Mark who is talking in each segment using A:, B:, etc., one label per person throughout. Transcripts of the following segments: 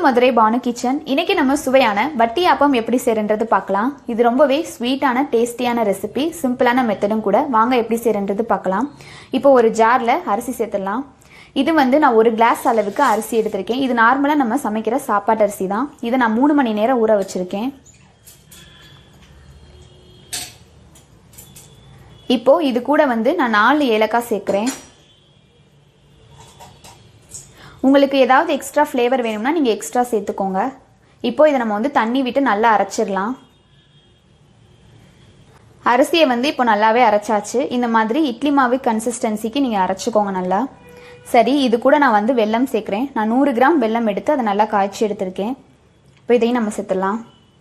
A: Madurai Banu kitchen இன்னைக்கு நம்ம சுவையான வட்டி ஆப்பம் எப்படி செய்யறது பார்க்கலாம் இது ரொம்பவே ஸ்வீட்டான டேஸ்டியான ரெசிபி சிம்பிளான மெத்தடும் கூட வாங்க எப்படி செய்யறது பார்க்கலாம் இப்போ ஒரு ஜார்ல அரிசி சேர்த்துடலாம் இது வந்து நான் ஒரு கிளாஸ் அளவுக்கு அரிசி எடுத்திருக்கேன் இது நார்மலாக நம்ம சமைக்கிற சாப்பாட்டு அரிசி தான் இதை நான் மூணு மணி நேரம் ஊற வச்சிருக்கேன் இப்போ இது கூட வந்து நான் நாலு ஏலக்காய் சேர்க்குறேன் உங்களுக்கு ஏதாவது எக்ஸ்ட்ரா ஃப்ளேவர் வேணும்னா நீங்கள் எக்ஸ்ட்ரா சேர்த்துக்கோங்க இப்போ இதை நம்ம வந்து தண்ணி விட்டு நல்லா அரைச்சிடலாம் அரிசியை வந்து இப்போ நல்லாவே அரைச்சாச்சு இந்த மாதிரி இட்லி மாவு கன்சிஸ்டன்சிக்கு நீங்கள் அரைச்சிக்கோங்க நல்லா சரி இது கூட நான் வந்து வெல்லம் சேர்க்குறேன் நான் நூறு கிராம் வெல்லம் எடுத்து அதை நல்லா காய்ச்சி எடுத்திருக்கேன் இப்போ இதையும் நம்ம சேர்த்துடலாம்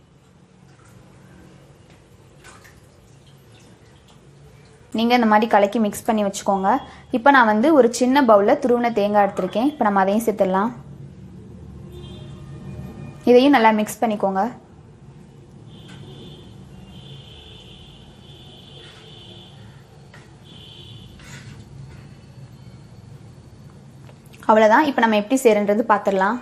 A: நீங்கள் இந்த மாதிரி கலக்கி மிக்ஸ் பண்ணி வச்சுக்கோங்க இப்போ நான் வந்து ஒரு சின்ன பவுலில் துருவின தேங்காய் எடுத்திருக்கேன் இப்போ நம்ம அதையும் சேர்த்துடலாம் இதையும் நல்லா மிக்ஸ் பண்ணிக்கோங்க அவ்வளோதான் இப்போ நம்ம எப்படி செய்யறது பார்த்துடலாம்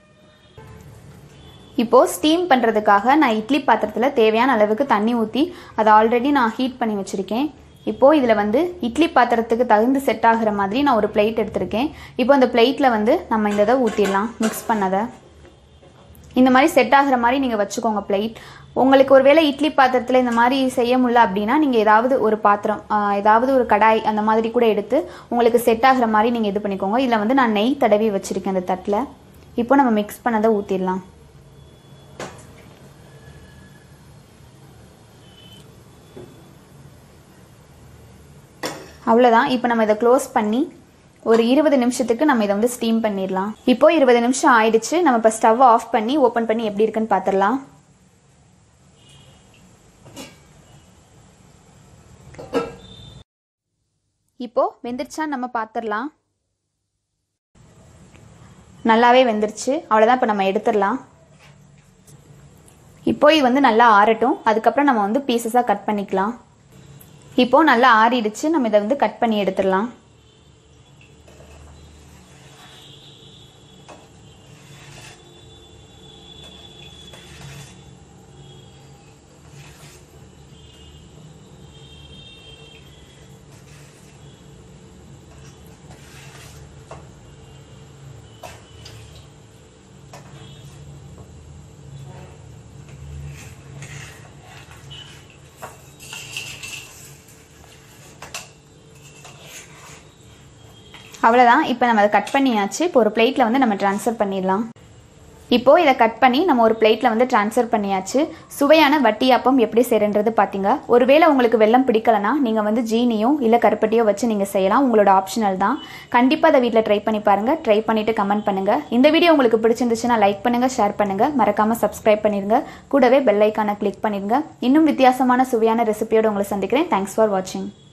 A: இப்போது ஸ்டீம் பண்ணுறதுக்காக நான் இட்லி பாத்திரத்தில் தேவையான அளவுக்கு தண்ணி ஊற்றி அதை ஆல்ரெடி நான் ஹீட் பண்ணி வச்சுருக்கேன் இப்போது இதில் வந்து இட்லி பாத்திரத்துக்கு தகுந்து செட் ஆகிற மாதிரி நான் ஒரு பிளேட் எடுத்திருக்கேன் இப்போ அந்த பிளேட்டில் வந்து நம்ம இந்த இதை ஊற்றிடலாம் மிக்ஸ் பண்ணதை இந்த மாதிரி செட் ஆகிற மாதிரி நீங்கள் வச்சுக்கோங்க பிளேட் உங்களுக்கு ஒரு வேளை இட்லி பாத்திரத்தில் இந்த மாதிரி செய்ய முடியல அப்படின்னா நீங்கள் ஏதாவது ஒரு பாத்திரம் ஏதாவது ஒரு கடாய் அந்த மாதிரி கூட எடுத்து உங்களுக்கு செட் ஆகிற மாதிரி நீங்கள் இது பண்ணிக்கோங்க இதில் வந்து நான் நெய் தடவி வச்சுருக்கேன் அந்த தட்டில் இப்போ நம்ம மிக்ஸ் பண்ணதை ஊற்றிடலாம் அவ்வளோதான் இப்போ நம்ம இதை க்ளோஸ் பண்ணி ஒரு இருபது நிமிஷத்துக்கு நம்ம இதை வந்து ஸ்டீம் பண்ணிடலாம் இப்போ இருபது நிமிஷம் ஆயிடுச்சு நம்ம இப்போ ஸ்டவ் ஆஃப் பண்ணி ஓப்பன் பண்ணி எப்படி இருக்குன்னு பார்த்துடலாம் இப்போ வெந்துருச்சான்னு நம்ம பார்த்துடலாம் நல்லாவே வெந்துருச்சு அவ்வளோதான் இப்போ நம்ம எடுத்துடலாம் இப்போ இது வந்து நல்லா ஆறட்டும் அதுக்கப்புறம் நம்ம வந்து பீசஸாக கட் பண்ணிக்கலாம் இப்போ நல்லா ஆறிடுச்சு நம்ம இதை வந்து கட் பண்ணி எடுத்துடலாம் அவ்வளோதான் இப்போ நம்ம அதை கட் பண்ணியாச்சு இப்போ ஒரு பிளேட்டில் வந்து நம்ம ட்ரான்ஸ்ஃபர் பண்ணிடலாம் இப்போது இதை கட் பண்ணி நம்ம ஒரு பிளேட்டில் வந்து ட்ரான்ஸ்ஃபர் பண்ணியாச்சு சுவையான வட்டி அப்பம் எப்படி செய்யறது பார்த்தீங்க ஒருவேளை உங்களுக்கு வெள்ளம் பிடிக்கலனா நீங்கள் வந்து ஜீனியோ இல்லை கருப்பட்டியோ வச்சு நீங்கள் செய்யலாம் உங்களோட ஆப்ஷனல் தான் கண்டிப்பாக அதை வீட்டில் ட்ரை பண்ணி பாருங்கள் ட்ரை பண்ணிவிட்டு கமெண்ட் பண்ணுங்கள் இந்த வீடியோ உங்களுக்கு பிடிச்சிருந்துச்சுன்னா லைக் பண்ணுங்கள் ஷேர் பண்ணுங்கள் மறக்காமல் சப்ஸ்கிரைப் பண்ணிடுங்க கூடவே பெல் ஐக்கானை கிளிக் பண்ணிடுங்க இன்னும் வித்தியாசமான சுவையான ரெசிபியோடு உங்களை சந்திக்கிறேன் தேங்க்ஸ் ஃபார் வாட்சிங்